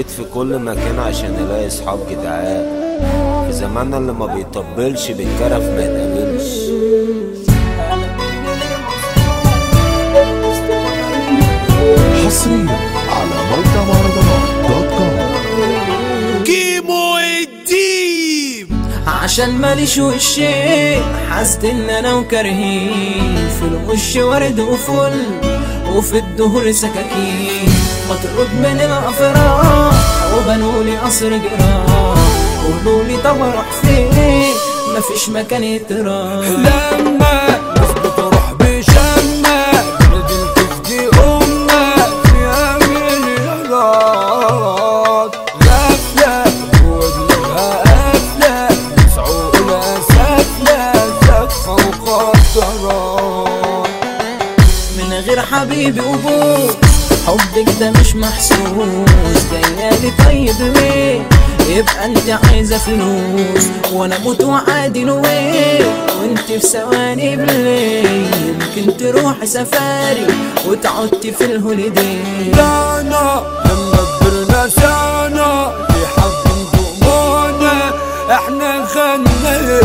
لفيت في كل مكان عشان الاقي اصحاب جدعان في زماننا اللي ما بيطبلش بالكرف ما يتقابلش حصريا على موقع مهرجانات دوت كوم كيمو الديب عشان ماليش وشين حاسد ان انا وكرهين في الوش ورد وفل وفي الدهور سكاكين مطرود من الافراح وبنولي قصر جراح قولولي طب اروح فين مفيش مكان يتراح لما ناس بتروح بشمة بلد الكفدي أمة فيها مليارات غفلة ودلها قفلة مسعولة سفلة سقفة وقدرات من غير حبيبي وبوس حبك ده مش محسوس جايالي طيب ليه يبقى انت عايزه فلوس وانا اموت وعادي نويه وانت في ثواني بالليل يمكن تروحي سفاري وتعدي في الهوليدي دانا لما كبرنا سانا في حب نضمونا احنا خنا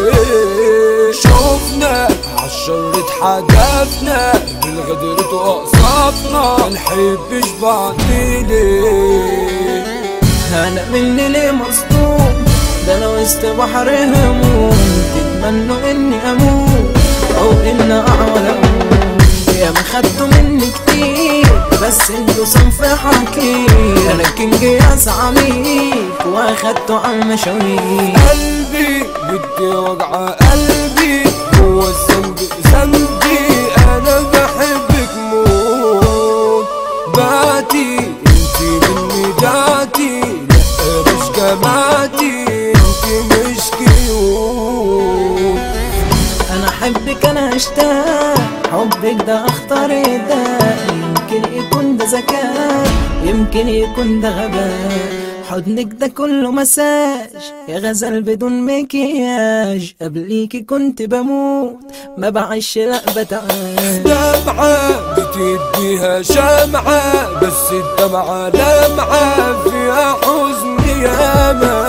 شوفنا عالشر اتحدفنا بالغدر توقصفنا منحبش بعض ليه انا مني ليه مصدوم ده لو است بحر هموم تتمنوا اني اموت او ان اعول اموت يا ما خدتوا مني كتير بس انتوا صنف حكير انا كينج يا عميك واخدتوا على المشاوير قلبي بدي وجع قلبي هو الذنب ذنبي انا بحبك موت باتي انتي مني داتي لا مش جماتي انتي مش كيوت انا احبك انا اشتاق حبك ده اختار ده يمكن يكون ده ذكاء يمكن يكون ده غباء حضنك ده كله مساج يا غزل بدون مكياج قبليكي كنت بموت ما بعيش لا بتعاش دمعة بتديها شمعة بس الدمعة لمعة فيها حزن ياما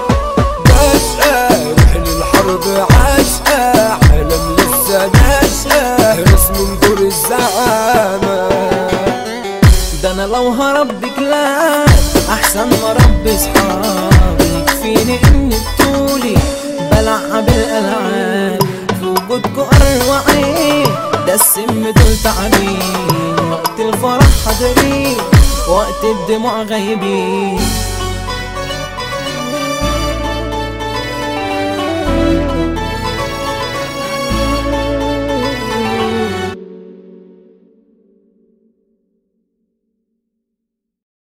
بشقى رحل الحرب عشقى حلم لسه نشقى رسم دور الزعامة ده انا لو هربك لا احسن ما ربي صحابي يكفيني اني بطولي بلعب الالعاب في وجودكوا اروعين ده السم دول تعبين وقت الفرح حاضرين وقت الدموع غايبين